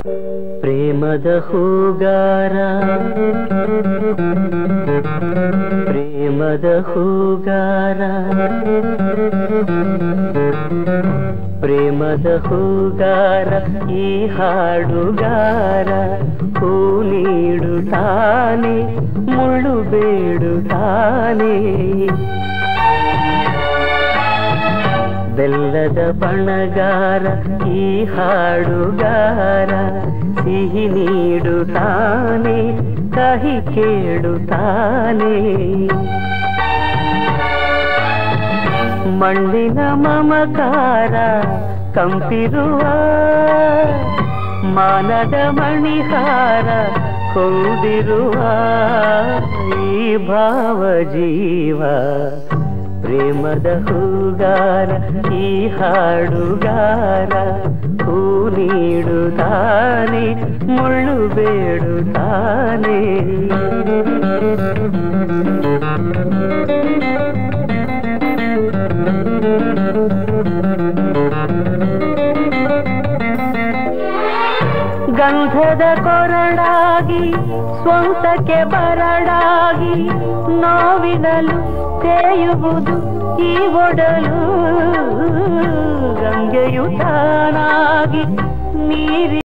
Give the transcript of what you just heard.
ಪ್ರೇಮದ ಹೂಗಾರ ಪ್ರೇಮದ ಹೂಗಾರ ಪ್ರೇಮದ ಹೂಗಾರ ಈ ಹಾಡುಗಾರ ಹೂ ನೀಡುತ್ತಾನೆ ಮುಳ್ಳು ಬೇಡುತ್ತಾನೆ ಬೆಲ್ಲದ ಬಣಗಾರ ಈ ಹಾಡುಗಾರ ಸಿಹಿ ನೀಡುತ್ತಾನೆ ಕಹಿ ಕೇಳುತ್ತಾನೆ ಮಣ್ಣಿನ ಮಮಕಾರ ಕಂಪಿರುವ ಮಾನದ ಮಣಿಹಾರ ಹೊಂದಿರುವ ಈ ಭಾವ ಜೀವ ಪ್ರೇಮದ ಹೂಗಾರ ಈ ಹಾಡುಗಾರ ಹೂ ನೀಡುತ್ತಾನೆ ಮುಳ್ಳು ಬೇಡುತ್ತಾನೆ ಗಂಧದ ಕೊರಡಾಗಿ ಸ್ವಂತಕ್ಕೆ ಬರಡಾಗಿ ನೋವಿನಲು ತೇಯುವುದು ಈ ಒಡಲು ಗಂಗೆಯು ತಾನಾಗಿ ನೀರಿ